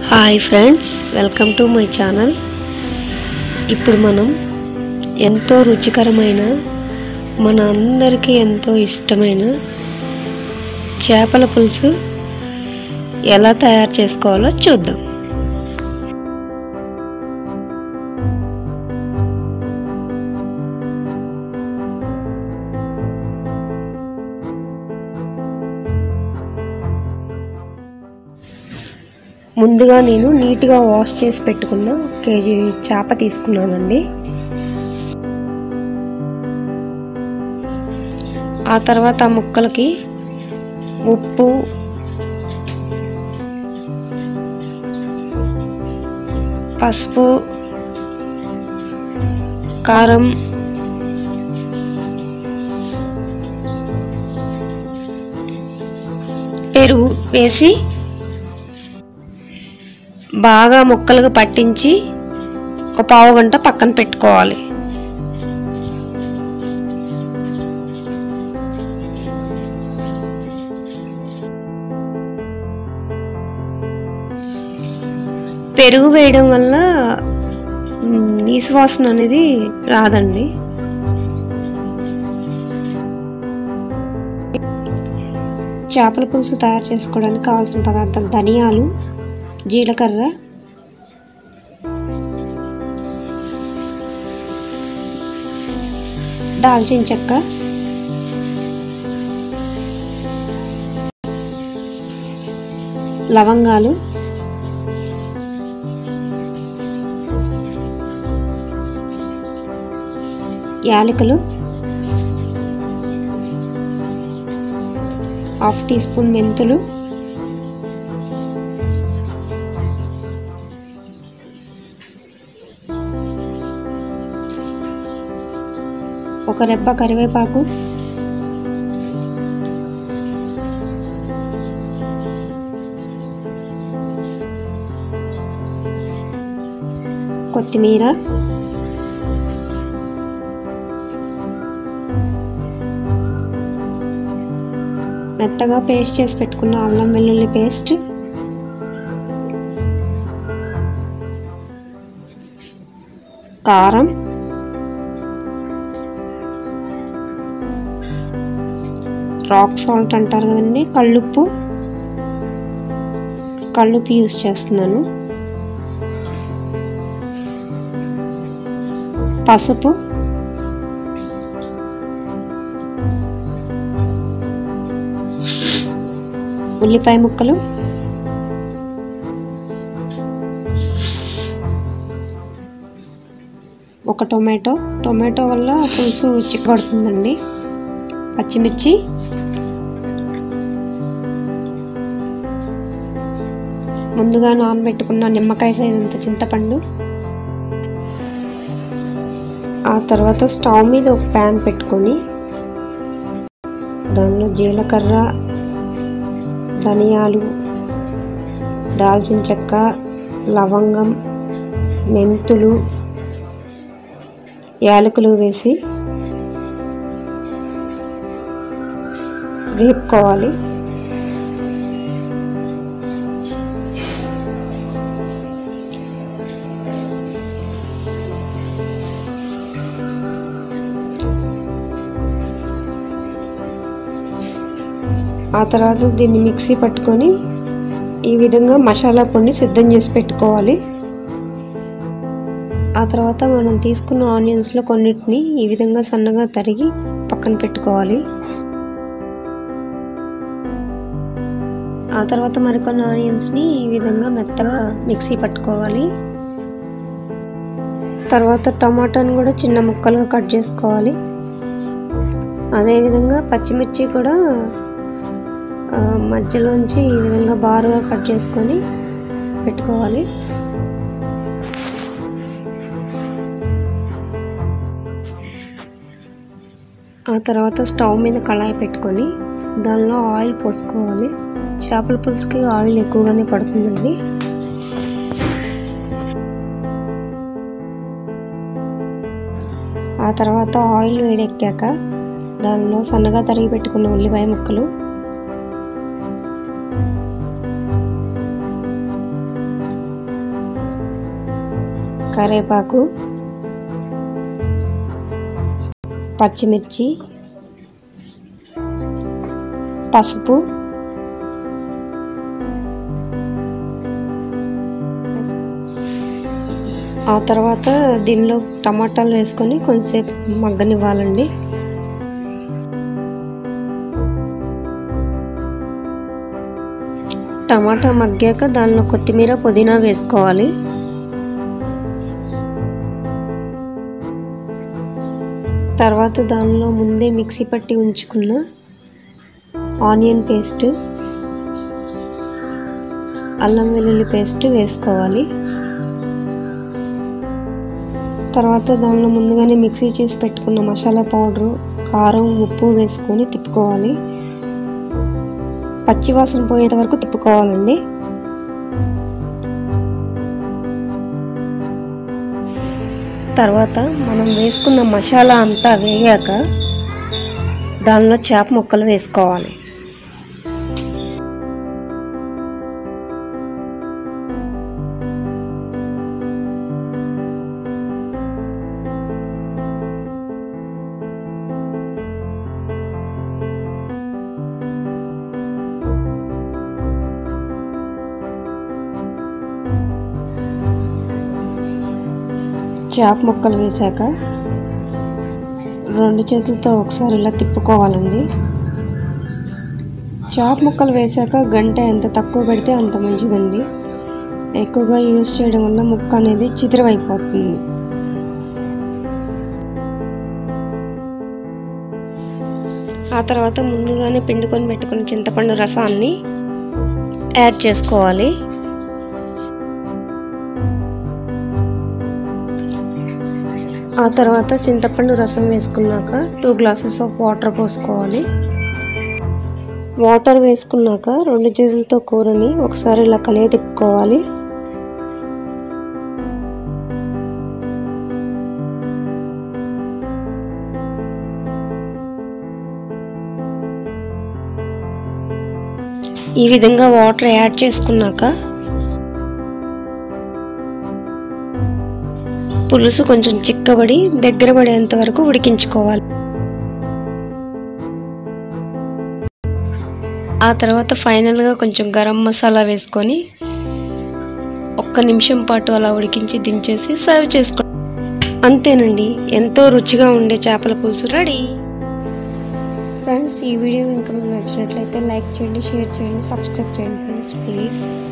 hi friends welcome to my channel ఇప్పుడు మనం ఎంతో రుచికరమైన మన అందరికీ ఎంతో ఇష్టమైన చేపల పులుసు ఎలా తయారు చేసుకోవాలో చూద్దాం ముందుగా నేను నీట్గా వాష్ చేసి పెట్టుకున్న కేజీ చేప తీసుకున్నానండి ఆ తర్వాత ఆ ముక్కలకి ఉప్పు పసుపు కారం పెరుగు వేసి బాగా ముక్కలుగా పట్టించి ఒక పావు గంట పక్కన పెట్టుకోవాలి పెరుగు వేయడం వల్ల మ్, నీసు వాసన అనేది రాదండి చేపల పులుసు తయారు చేసుకోవడానికి కావాల్సిన పదార్థాలు ధనియాలు జీలకర్ర దాల్చిన చెక్క లవంగాలు యాలకులు హాఫ్ టీ స్పూన్ మెంతులు ఒక రెబ్బ కరివేపాకు కొత్తిమీర మెత్తగా పేస్ట్ చేసి పెట్టుకున్న అల్లం వెల్లుల్లి పేస్ట్ కారం రాక్ సాల్ట్ అంటారు కదండి కళ్ళుప్పు కళ్ళుప్పు యూస్ చేస్తున్నాను పసుపు ఉల్లిపాయ ముక్కలు ఒక టొమాటో టొమాటో వల్ల పులుసు చిక్కబడుతుందండి పచ్చిమిర్చి ముందుగా నానబెట్టుకున్న నిమ్మకాయ సైజంత చింతపండు ఆ తర్వాత స్టవ్ మీద ఒక ప్యాన్ పెట్టుకొని దానిలో జీలకర్ర ధనియాలు దాల్చిన చెక్క లవంగం మెంతులు యాలకులు వేసి వేపుకోవాలి ఆ తర్వాత దీన్ని మిక్సీ పట్టుకొని ఈ విధంగా మసాలా పొడిని సిద్ధం చేసి పెట్టుకోవాలి ఆ తర్వాత మనం తీసుకున్న ఆనియన్స్లో కొన్నిటిని ఈ విధంగా సన్నగా తరిగి పక్కన పెట్టుకోవాలి ఆ తర్వాత మరికొన్ని ఆనియన్స్ని ఈ విధంగా మెత్తగా మిక్సీ పట్టుకోవాలి తర్వాత టమాటాను కూడా చిన్న ముక్కలుగా కట్ చేసుకోవాలి అదేవిధంగా పచ్చిమిర్చి కూడా ఆ, మధ్యలోంచి ఈ విధంగా బారుగా కట్ చేసుకొని పెట్టుకోవాలి ఆ తర్వాత స్టవ్ మీద కళాయి పెట్టుకొని దానిలో ఆయిల్ పోసుకోవాలి చేపల పులుసుకి ఆయిల్ ఎక్కువగానే పడుతుందండి ఆ తర్వాత ఆయిల్ వేడెక్కాక దానిలో సన్నగా తరిగి పెట్టుకున్న ఉల్లిపాయ ముక్కలు కరివేపాకు పచ్చిమిర్చి పసుపు ఆ తర్వాత దీనిలో టమాటాలు వేసుకొని కొంచెంసేపు మగ్గనివ్వాలండి టమాటా మగ్గాక దానిలో కొత్తిమీర పుదీనా వేసుకోవాలి తర్వాత దానిలో ముందే మిక్సీ పట్టి ఉంచుకున్న ఆనియన్ పేస్ట్ అల్లం వెల్లుల్లి పేస్ట్ వేసుకోవాలి తర్వాత దానిలో ముందుగానే మిక్సీ చేసి పెట్టుకున్న మసాలా పౌడరు కారం ఉప్పు వేసుకొని తిప్పుకోవాలి పచ్చివాసన పోయేంత వరకు తిప్పుకోవాలండి తర్వాత మనం వేసుకున్న మసాలా అంతా వేగాక దానిలో చేప ముక్కలు వేసుకోవాలి చేప ముక్కలు వేశాక రెండు చేతులతో ఒకసారి ఇలా తిప్పుకోవాలండి చేప ముక్కలు వేశాక గంట ఎంత తక్కువ పెడితే అంత మంచిదండి ఎక్కువగా యూజ్ చేయడం వల్ల ముక్క అనేది చిదిరవైపోతుంది ఆ తర్వాత ముందుగానే పిండుకొని పెట్టుకున్న చింతపండు రసాన్ని యాడ్ చేసుకోవాలి ఆ తర్వాత చింతపండు రసం వేసుకున్నాక టూ గ్లాసెస్ ఆఫ్ వాటర్ పోసుకోవాలి వాటర్ వేసుకున్నాక రెండు చేతులతో కూరని ఒకసారి ఇలా కలియ తిప్పుకోవాలి ఈ విధంగా వాటర్ యాడ్ చేసుకున్నాక పులుసు కొంచెం చిక్కబడి దగ్గర పడేంత వరకు ఉడికించుకోవాలి ఆ తర్వాత ఫైనల్గా కొంచెం గరం మసాలా వేసుకొని ఒక్క నిమిషం పాటు అలా ఉడికించి దించేసి సర్వ్ చేసుకో అంతేనండి ఎంతో రుచిగా ఉండే చేపల పులుసు రెడీ ఫ్రెండ్స్ ఈ వీడియో కనుక మీకు నచ్చినట్లయితే లైక్ చేయండి షేర్ చేయండి సబ్స్క్రైబ్ చేయండి ఫ్రెండ్స్ ప్లీజ్